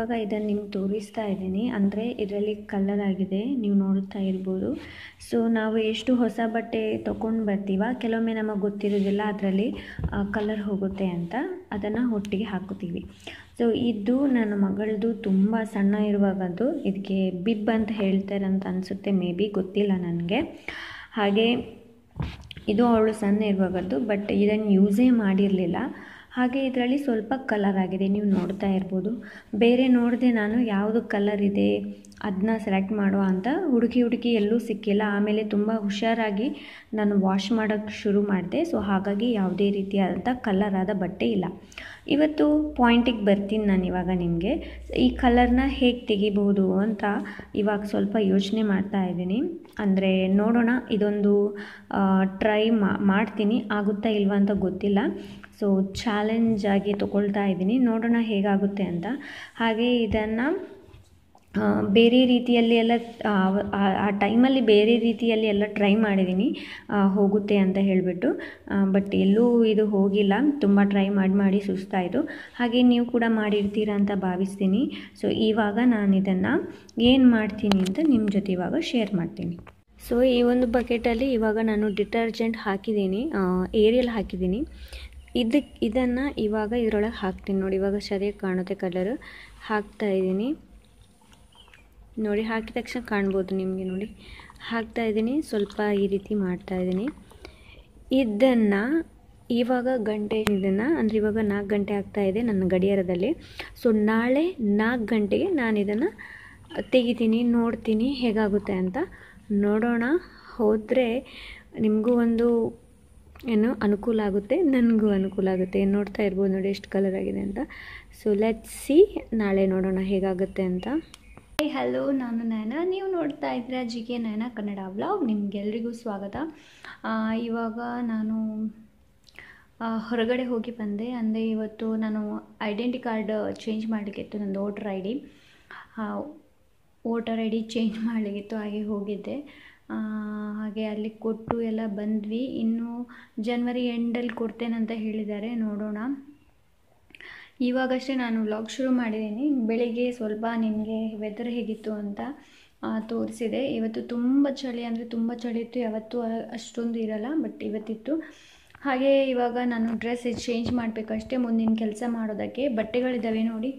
ಇವಾಗ ಇದನ್ನು ನಿಮ್ಗೆ ತೋರಿಸ್ತಾ ಇದ್ದೀನಿ ಅಂದರೆ ಇದರಲ್ಲಿ ಕಲರ್ ಆಗಿದೆ ನೀವು ನೋಡ್ತಾ ಇರ್ಬೋದು ಸೊ ನಾವು ಎಷ್ಟು ಹೊಸ ಬಟ್ಟೆ ತೊಗೊಂಡು ಬರ್ತೀವ ಕೆಲವೊಮ್ಮೆ ನಮಗೆ ಗೊತ್ತಿರೋದಿಲ್ಲ ಅದರಲ್ಲಿ ಕಲರ್ ಹೋಗುತ್ತೆ ಅಂತ ಅದನ್ನು ಒಟ್ಟಿಗೆ ಹಾಕೋತೀವಿ ಸೊ ಇದು ನನ್ನ ಮಗಳದು ತುಂಬ ಸಣ್ಣ ಇರುವಾಗದ್ದು ಇದಕ್ಕೆ ಬಿಬ್ ಅಂತ ಹೇಳ್ತಾರೆ ಅಂತ ಅನಿಸುತ್ತೆ ಮೇ ಬಿ ಗೊತ್ತಿಲ್ಲ ನನಗೆ ಹಾಗೆ ಇದು ಅವಳು ಸಣ್ಣ ಇರುವಾಗದ್ದು ಬಟ್ ಇದನ್ನು ಯೂಸೇ ಮಾಡಿರಲಿಲ್ಲ ಹಾಗೆ ಇದರಲ್ಲಿ ಸ್ವಲ್ಪ ಕಲರ್ ಆಗಿದೆ ನೀವು ನೋಡ್ತಾ ಇರ್ಬೋದು ಬೇರೆ ನೋಡಿದೆ ನಾನು ಯಾವುದು ಕಲರ್ ಇದೆ ಅದನ್ನ ಸೆಲೆಕ್ಟ್ ಮಾಡುವ ಅಂತ ಹುಡುಕಿ ಹುಡುಕಿ ಎಲ್ಲೂ ಸಿಕ್ಕಿಲ್ಲ ಆಮೇಲೆ ತುಂಬ ಹುಷಾರಾಗಿ ನಾನು ವಾಶ್ ಮಾಡೋಕ್ಕೆ ಶುರು ಮಾಡಿದೆ ಸೊ ಹಾಗಾಗಿ ಯಾವುದೇ ರೀತಿಯಾದಂಥ ಕಲರ್ ಆದ ಬಟ್ಟೆ ಇಲ್ಲ ಇವತ್ತು ಪಾಯಿಂಟಿಗೆ ಬರ್ತೀನಿ ನಾನು ಇವಾಗ ನಿಮಗೆ ಈ ಕಲರ್ನ ಹೇಗೆ ತೆಗಿಬಹುದು ಅಂತ ಇವಾಗ ಸ್ವಲ್ಪ ಯೋಚನೆ ಮಾಡ್ತಾ ಇದ್ದೀನಿ ಅಂದರೆ ನೋಡೋಣ ಇದೊಂದು ಟ್ರೈ ಮಾಡ್ತೀನಿ ಆಗುತ್ತಾ ಇಲ್ವಾ ಅಂತ ಗೊತ್ತಿಲ್ಲ ಸೊ ಚಾಲೆಂಜ್ ಆಗಿ ತೊಗೊಳ್ತಾ ಇದ್ದೀನಿ ನೋಡೋಣ ಹೇಗಾಗುತ್ತೆ ಅಂತ ಹಾಗೆ ಇದನ್ನು ಬೇರೆ ರೀತಿಯಲ್ಲಿ ಎಲ್ಲ ಆ ಟೈಮಲ್ಲಿ ಬೇರೆ ರೀತಿಯಲ್ಲಿ ಎಲ್ಲ ಟ್ರೈ ಮಾಡಿದ್ದೀನಿ ಹೋಗುತ್ತೆ ಅಂತ ಹೇಳಿಬಿಟ್ಟು ಬಟ್ ಎಲ್ಲೂ ಇದು ಹೋಗಿಲ್ಲ ತುಂಬ ಟ್ರೈ ಮಾಡಿ ಮಾಡಿ ಸುಸ್ತಾಯಿತು ಹಾಗೆ ನೀವು ಕೂಡ ಮಾಡಿರ್ತೀರಾ ಅಂತ ಭಾವಿಸ್ತೀನಿ ಸೊ ಇವಾಗ ನಾನು ಇದನ್ನು ಏನು ಮಾಡ್ತೀನಿ ಅಂತ ನಿಮ್ಮ ಜೊತೆ ಇವಾಗ ಶೇರ್ ಮಾಡ್ತೀನಿ ಸೊ ಈ ಒಂದು ಬಕೆಟಲ್ಲಿ ಇವಾಗ ನಾನು ಡಿಟರ್ಜೆಂಟ್ ಹಾಕಿದ್ದೀನಿ ಏರಿಯಲ್ ಹಾಕಿದ್ದೀನಿ ಇದಕ್ಕೆ ಇದನ್ನು ಇವಾಗ ಇದರೊಳಗೆ ಹಾಕ್ತೀನಿ ನೋಡಿ ಇವಾಗ ಸರಿಯಾಗಿ ಕಾಣುತ್ತೆ ಕಲರ್ ಹಾಕ್ತಾ ಇದ್ದೀನಿ ನೋಡಿ ಹಾಕಿದ ತಕ್ಷಣ ಕಾಣ್ಬೋದು ನಿಮಗೆ ನೋಡಿ ಹಾಕ್ತಾ ಇದ್ದೀನಿ ಸ್ವಲ್ಪ ಈ ರೀತಿ ಮಾಡ್ತಾ ಇದ್ದೀನಿ ಇದನ್ನು ಇವಾಗ ಗಂಟೆ ಇದನ್ನು ಅಂದರೆ ಇವಾಗ ನಾಲ್ಕು ಗಂಟೆ ಆಗ್ತಾ ಇದೆ ನನ್ನ ಗಡಿಯಾರದಲ್ಲಿ ಸೊ ನಾಳೆ ನಾಲ್ಕು ಗಂಟೆಗೆ ನಾನು ಇದನ್ನು ತೆಗಿತೀನಿ ನೋಡ್ತೀನಿ ಹೇಗಾಗುತ್ತೆ ಅಂತ ನೋಡೋಣ ಹೋದರೆ ನಿಮಗೂ ಒಂದು ಏನು ಅನುಕೂಲ ಆಗುತ್ತೆ ನನಗೂ ಅನುಕೂಲ ಆಗುತ್ತೆ ನೋಡ್ತಾ ಇರ್ಬೋದು ನೋಡಿ ಎಷ್ಟು ಕಲರ್ ಆಗಿದೆ ಅಂತ ಸೊ ಲೆಟ್ ಸಿ ನಾಳೆ ನೋಡೋಣ ಹೇಗಾಗುತ್ತೆ ಅಂತ ಹಲೋ ನಾನು ನಯನ ನೀವು ನೋಡ್ತಾ ಇದ್ದೀರಾ G K Nayana Kannada vlog ನಿಮಗೆಲ್ರಿಗೂ ಸ್ವಾಗತ ಇವಾಗ ನಾನು ಹೊರಗಡೆ ಹೋಗಿ ಬಂದೆ ಅಂದರೆ ಇವತ್ತು ನಾನು ಐಡೆಂಟಿ ಕಾರ್ಡ್ ಚೇಂಜ್ ಮಾಡಲಿಕ್ಕಿತ್ತು ನಂದು voter I D voter I D change ಮಾಡಲಿಕ್ಕಿತ್ತು ಹಾಗೆ ಹೋಗಿದ್ದೆ ಹಾಗೆ ಅಲ್ಲಿ ಕೊಟ್ಟು ಎಲ್ಲ ಬಂದ್ವಿ ಇನ್ನು ಜನ್ವರಿ ಎಂಡಲ್ಲಿ ಕೊಡ್ತೇನಂತ ಹೇಳಿದ್ದಾರೆ ನೋಡೋಣ ಇವಾಗಷ್ಟೇ ನಾನು ವ್ಲಾಗ್ ಶುರು ಮಾಡಿದ್ದೀನಿ ಬೆಳಿಗ್ಗೆ ಸ್ವಲ್ಪ ನಿಮಗೆ ವೆದರ್ ಹೇಗಿತ್ತು ಅಂತ ತೋರಿಸಿದೆ ಇವತ್ತು ತುಂಬ ಚಳಿ ಅಂದರೆ ತುಂಬ ಚಳಿ ಇತ್ತು ಯಾವತ್ತೂ ಅಷ್ಟೊಂದು ಇರಲ್ಲ ಬಟ್ ಇವತ್ತಿತ್ತು ಹಾಗೆ ಇವಾಗ ನಾನು ಡ್ರೆಸ್ ಚೇಂಜ್ ಮಾಡಬೇಕಷ್ಟೇ ಮುಂದಿನ ಕೆಲಸ ಮಾಡೋದಕ್ಕೆ ಬಟ್ಟೆಗಳಿದ್ದಾವೆ ನೋಡಿ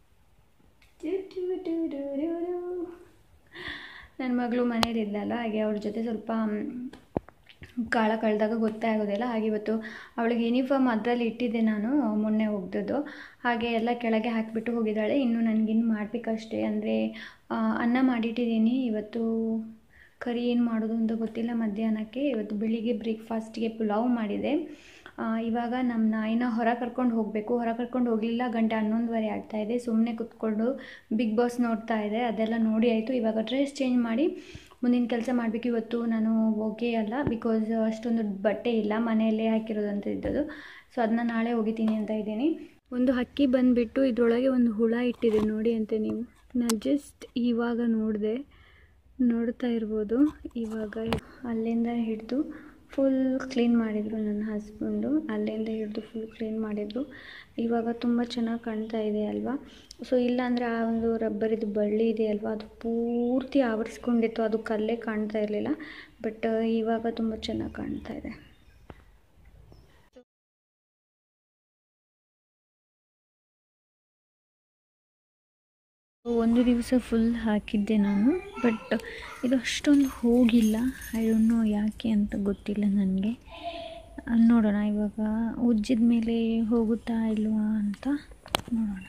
ನನ್ನ ಮಗಳು ಮನೇಲಿದ್ದಲ್ಲ ಹಾಗೆ ಅವ್ರ ಜೊತೆ ಸ್ವಲ್ಪ ಕಾಳ ಕಳೆದಾಗ ಗೊತ್ತೇ ಆಗೋದಿಲ್ಲ ಹಾಗೆ ಇವತ್ತು ಅವಳಿಗೆ ಯೂನಿಫಾರ್ಮ್ ಅದರಲ್ಲಿ ಇಟ್ಟಿದ್ದೆ ನಾನು ಮೊನ್ನೆ ಒಗ್ದದ್ದು ಹಾಗೆ ಎಲ್ಲ ಕೆಳಗೆ ಹಾಕಿಬಿಟ್ಟು ಹೋಗಿದ್ದಾಳೆ ಇನ್ನು ನನಗಿನ್ನು ಮಾಡಬೇಕಷ್ಟೇ ಅಂದರೆ ಅನ್ನ ಮಾಡಿಟ್ಟಿದ್ದೀನಿ ಇವತ್ತು ಕರಿ ಏನು ಮಾಡೋದು ಅಂತ ಗೊತ್ತಿಲ್ಲ ಮಧ್ಯಾಹ್ನಕ್ಕೆ ಇವತ್ತು ಬೆಳಿಗ್ಗೆ ಬ್ರೇಕ್ಫಾಸ್ಟ್ಗೆ ಪುಲಾವ್ ಮಾಡಿದೆ ಇವಾಗ ನಮ್ಮ ನಾಯಿನ ಹೊರ ಕರ್ಕೊಂಡು ಹೋಗಬೇಕು ಹೊರ ಕರ್ಕೊಂಡು ಹೋಗಲಿಲ್ಲ ಗಂಟೆ ಹನ್ನೊಂದುವರೆ ಆಗ್ತಾಯಿದೆ ಸುಮ್ಮನೆ ಕುತ್ಕೊಂಡು ಬಿಗ್ ಬಾಸ್ ನೋಡ್ತಾ ಇದೆ ಅದೆಲ್ಲ ನೋಡಿ ಆಯಿತು ಇವಾಗ ಡ್ರೆಸ್ ಚೇಂಜ್ ಮಾಡಿ ಮುಂದಿನ ಕೆಲಸ ಮಾಡಬೇಕು ಇವತ್ತು ನಾನು ಹೋಗೇ ಅಲ್ಲ ಬಿಕಾಸ್ ಅಷ್ಟೊಂದು ಬಟ್ಟೆ ಇಲ್ಲ ಮನೆಯಲ್ಲೇ ಹಾಕಿರೋದಂತ ಇದ್ದದ್ದು ಸೊ ಅದನ್ನ ನಾಳೆ ಹೋಗಿತೀನಿ ಅಂತ ಇದ್ದೀನಿ ಒಂದು ಹಕ್ಕಿ ಬಂದುಬಿಟ್ಟು ಇದರೊಳಗೆ ಒಂದು ಹುಳ ಇಟ್ಟಿದೆ ನೋಡಿ ಅಂತ ನೀವು ನಾನು ಜಸ್ಟ್ ಇವಾಗ ನೋಡಿದೆ ನೋಡ್ತಾ ಇರ್ಬೋದು ಇವಾಗ ಅಲ್ಲಿಂದ ಹಿಡಿದು ಫುಲ್ ಕ್ಲೀನ್ ಮಾಡಿದರು ನನ್ನ ಹಸ್ಬೆಂಡು ಅಲ್ಲಿಂದ ಹಿಡಿದು ಫುಲ್ ಕ್ಲೀನ್ ಮಾಡಿದರು ಇವಾಗ ತುಂಬ ಚೆನ್ನಾಗಿ ಕಾಣ್ತಾ ಇದೆ ಅಲ್ವಾ ಸೊ ಇಲ್ಲಾಂದರೆ ಆ ಒಂದು ರಬ್ಬರಿದು ಬಳ್ಳಿ ಇದೆ ಅಲ್ವಾ ಅದು ಪೂರ್ತಿ ಆವರಿಸ್ಕೊಂಡಿತ್ತು ಅದು ಕಲ್ಲೇ ಕಾಣ್ತಾ ಇರಲಿಲ್ಲ ಬಟ್ ಇವಾಗ ತುಂಬ ಚೆನ್ನಾಗಿ ಕಾಣ್ತಾ ಇದೆ ಒಂದು ದಿವಸ ಫುಲ್ ಹಾಕಿದ್ದೆ ನಾನು ಬಟ್ ಇದು ಅಷ್ಟೊಂದು ಹೋಗಿಲ್ಲ ಐ ಡೋಂಟ್ ನೋ ಯಾಕೆ ಅಂತ ಗೊತ್ತಿಲ್ಲ ನನಗೆ ನೋಡೋಣ ಇವಾಗ ಉಜ್ಜಿದ ಮೇಲೆ ಹೋಗುತ್ತಾ ಇಲ್ವಾ ಅಂತ ನೋಡೋಣ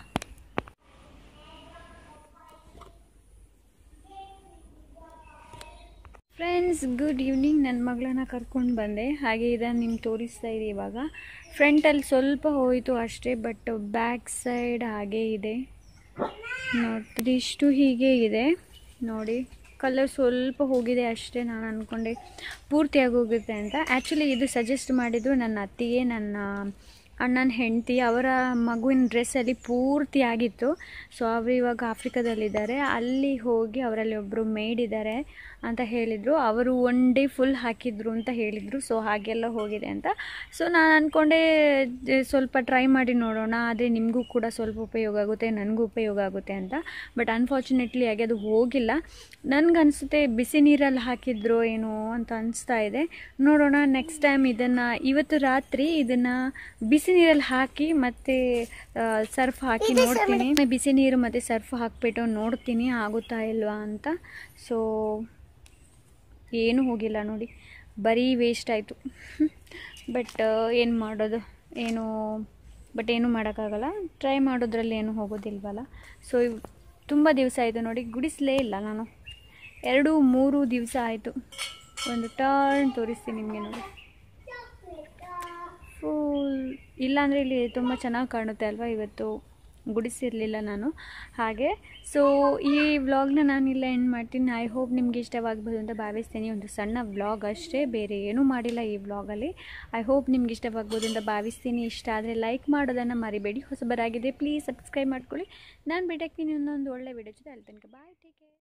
ಫ್ರೆಂಡ್ಸ್ ಗುಡ್ ಈವ್ನಿಂಗ್ ನನ್ನ ಮಗಳನ್ನ ಕರ್ಕೊಂಡು ಬಂದೆ ಹಾಗೆ ಇದನ್ನು ನಿಮ್ಗೆ ತೋರಿಸ್ತಾ ಇದೆ ಇವಾಗ ಫ್ರಂಟಲ್ಲಿ ಸ್ವಲ್ಪ ಹೋಯಿತು ಅಷ್ಟೇ ಬಟ್ ಬ್ಯಾಕ್ ಸೈಡ್ ಹಾಗೇ ಇದೆ ನೋಡಿ ಇಷ್ಟು ಹೀಗೆ ಇದೆ ನೋಡಿ ಕಲರ್ ಸ್ವಲ್ಪ ಹೋಗಿದೆ ಅಷ್ಟೇ ನಾನು ಅಂದ್ಕೊಂಡೆ ಪೂರ್ತಿಯಾಗಿ ಹೋಗುತ್ತೆ ಅಂತ ಆ್ಯಕ್ಚುಲಿ ಇದು ಸಜೆಸ್ಟ್ ಮಾಡಿದ್ದು ನನ್ನ ಅತ್ತಿಗೆ ನನ್ನ ಅಣ್ಣನ ಹೆಂಡತಿ ಅವರ ಮಗುವಿನ ಡ್ರೆಸ್ಸಲ್ಲಿ ಪೂರ್ತಿ ಆಗಿತ್ತು ಸೊ ಅವರು ಇವಾಗ ಆಫ್ರಿಕಾದಲ್ಲಿದ್ದಾರೆ ಅಲ್ಲಿ ಹೋಗಿ ಅವರಲ್ಲಿ ಒಬ್ಬರು ಮೇಡ್ ಇದ್ದಾರೆ ಅಂತ ಹೇಳಿದರು ಅವರು ಒನ್ ಡೇ ಫುಲ್ ಹಾಕಿದ್ರು ಅಂತ ಹೇಳಿದರು ಸೊ ಹಾಗೆಲ್ಲ ಹೋಗಿದೆ ಅಂತ ಸೊ ನಾನು ಅಂದ್ಕೊಂಡೆ ಜ- ಸ್ವಲ್ಪ ಟ್ರೈ ಮಾಡಿ ನೋಡೋಣ ಆದರೆ ನಿಮಗೂ ಕೂಡ ಸ್ವಲ್ಪ ಉಪಯೋಗ ಆಗುತ್ತೆ ನನಗೂ ಉಪಯೋಗ ಆಗುತ್ತೆ ಅಂತ ಬಟ್ ಅನ್ಫಾರ್ಚುನೇಟ್ಲಿ ಹಾಗೆ ಅದು ಹೋಗಿಲ್ಲ ನನಗನ್ಸುತ್ತೆ ಬಿಸಿ ನೀರಲ್ಲಿ ಹಾಕಿದ್ರು ಏನೋ ಅಂತ ಅನಿಸ್ತಾ ಇದೆ ನೋಡೋಣ ನೆಕ್ಸ್ಟ್ ಟೈಮ್ ಇದನ್ನು ಇವತ್ತು ರಾತ್ರಿ ಇದನ್ನು ಬಿಸಿ ನೀರಲ್ಲಿ ಹಾಕಿ ಮತ್ತು ಸರ್ಫ್ ಹಾಕಿ ನೋಡ್ತೀನಿ ಬಿಸಿ ನೀರು ಮತ್ತು ಸರ್ಫ್ ಹಾಕಿಬಿಟ್ಟು ನೋಡ್ತೀನಿ ಆಗುತ್ತಾ ಇಲ್ವಾ ಅಂತ ಸೊ ಏನೂ ಹೋಗಿಲ್ಲ ನೋಡಿ ಬರೀ ವೇಸ್ಟ್ ಆಯಿತು ಬಟ್ ಏನು ಮಾಡೋದು ಏನು ಬಟ್ ಏನೂ ಮಾಡೋಕ್ಕಾಗಲ್ಲ ಟ್ರೈ ಮಾಡೋದ್ರಲ್ಲಿ ಏನೂ ಹೋಗೋದಿಲ್ವಲ್ಲ ಸೊ ತುಂಬ ದಿವಸ ಆಯಿತು ನೋಡಿ ಗುಡಿಸಲೇ ಇಲ್ಲ ನಾನು ಎರಡು ಮೂರು ದಿವಸ ಆಯಿತು ಒಂದು ಟರ್ನ್ ತೋರಿಸ್ತೀನಿ ನಿಮಗೆ ನೋಡಿ ಫುಲ್ ಇಲ್ಲಾಂದರೆ ಇಲ್ಲಿ ತುಂಬ ಚೆನ್ನಾಗಿ ಕಾಣುತ್ತೆ ಅಲ್ವಾ ಇವತ್ತು ಗುಡಿಸಿರಲಿಲ್ಲ ನಾನು ಹಾಗೆ ಸೊ ಈ ವ್ಲಾಗ್ನ ನಾನು ಇಲ್ಲ ಎಂಡ್ ಮಾಡ್ತೀನಿ ಐ ಹೋಪ್ ನಿಮ್ಗೆ ಇಷ್ಟವಾಗ್ಬೋದು ಅಂತ ಭಾವಿಸ್ತೀನಿ ಒಂದು ಸಣ್ಣ ವ್ಲಾಗ್ ಅಷ್ಟೇ ಬೇರೆ ಏನೂ ಮಾಡಿಲ್ಲ ಈ ವ್ಲಾಗಲ್ಲಿ ಐ ಹೋಪ್ ನಿಮ್ಗೆ ಇಷ್ಟವಾಗ್ಬೋದು ಅಂತ ಭಾವಿಸ್ತೀನಿ ಇಷ್ಟ ಆದರೆ ಲೈಕ್ ಮಾಡೋದನ್ನು ಮರಿಬೇಡಿ ಹೊಸಬರಾಗಿದೆ ಪ್ಲೀಸ್ ಸಬ್ಸ್ಕ್ರೈಬ್ ಮಾಡ್ಕೊಳ್ಳಿ ನಾನು ಬಿಡಕ್ಕೆ ಇನ್ನೊಂದು ಒಳ್ಳೆ ವಿಡಿಯೋ ಜೊತೆ ಅಲ್ಲಿ ತನಕ ಬಾಯ್ ಟೇಕ್ ಕೇರ್